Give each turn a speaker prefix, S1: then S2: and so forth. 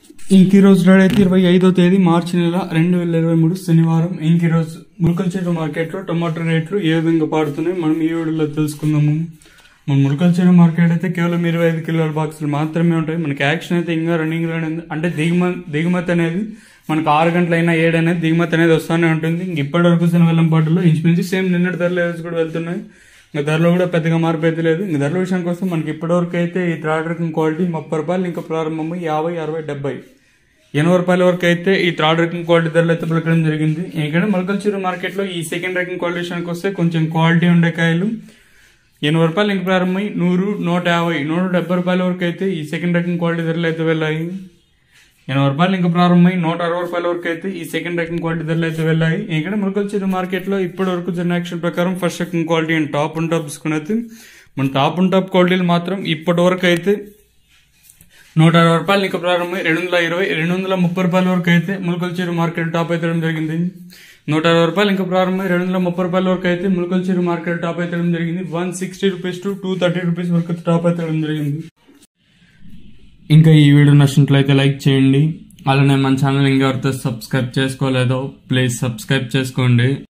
S1: ఇంక ఈ రోజు డేట్ అయితే ఇరవై ఐదో తేదీ మార్చి నెల రెండు వేల ఇరవై మూడు శనివారం ఇంక ఈ రోజు ములకల చెరువు మార్కెట్ లో టమాటో రేట్లు ఏ విధంగా పాడుతున్నాయి మనం ఈ వీడియోలో తెలుసుకుందాము మన ములకల చెరువు మార్కెట్ అయితే కేవలం ఇరవై ఐదు కిలోల బాక్సులు మాత్రమే ఉంటాయి మనకి యాక్షన్ అయితే ఇంకా రన్నింగ్ లోనే ఉంది అంటే దిగుమ దిగుమతి అనేది మనకు ఆరు గంటలైనా ఏడు అనేది దిగుమతి అనేది వస్తూనే ఉంటుంది ఇంక ఇప్పటి వరకు శనివెల్లం పాటలో ఇంచుమించు సేమ్ నిన్నటి ధరలు రోజు కూడా వెళ్తున్నాయి ఇంకా ధరలో కూడా పెద్దగా మార్పు అయితే లేదు ఇంకా ధరల విషయానికి వస్తే మనకి ఇప్పటివరకు అయితే ఈ థర్డ్ రకం క్వాలిటీ ముప్పై రూపాయలు ఇంకా ప్రారంభమై యాభై అరవై డెబ్బై ఎనభై రూపాయల వరకు అయితే ఈ థర్డ్ రకం క్వాలిటీ ధరలు అయితే పలకడం జరిగింది ఇక్కడ మొలకల్చూరు మార్కెట్ లో ఈ సెకండ్ రకం క్వాలిటీ విషయానికి వస్తే కొంచెం క్వాలిటీ ఉండే కాయలు ఎనభై రూపాయలు ఇంక ప్రారంభమై నూరు నూట యాభై నూట డెబ్బై రూపాయల వరకు అయితే ఈ సెకండ్ రకం క్వాలిటీ ధరలు అయితే వెళ్ళాయి ఎనభై రూపాయలు ఇంకా ప్రారంభమై నూట అరవై రూపాయల వరకు అయితే ఈ సెకండ్ రకం క్వాలిటీ ధరలు అయితే వెళ్ళాయి ఇక్కడ మొలకల్చూరు మార్కెట్ లో ఇప్పటి వరకు జరిగిన యాక్షన్ ప్రకారం ఫస్ట్ రకం quality and top and top తీసుకున్నది మన టాప్ అండ్ టాప్ క్వాలిటీలు మాత్రం ఇప్పటి వరకు అయితే నూట అరవై రూపాయలు ఇంకా ప్రారంభమై రెండు వందల ఇరవై రెండు వందల ముప్పై రూపాయల వరకు అయితే ములకల చెరు మార్కెట్ టాప్ అయితే జరిగింది నూట అరవై రూపాయలు ఇంకా ప్రారంభమై రెండు వందల ముప్పై రూపాయల వరకు అయితే ములకల చెరు మార్కెట్ టాప్ అయితే జరిగింది one sixty rupees to two thirty rupees వరకు టాప్ అయితే జరిగింది ఇంకా ఈ వీడియో నచ్చినట్లయితే లైక్ చేయండి అలానే మన ఛానల్ ఇంకా ఎవరితో సబ్స్క్రైబ్ చేసుకోలేదో ప్లీజ్ సబ్స్క్రైబ్ చేసుకోండి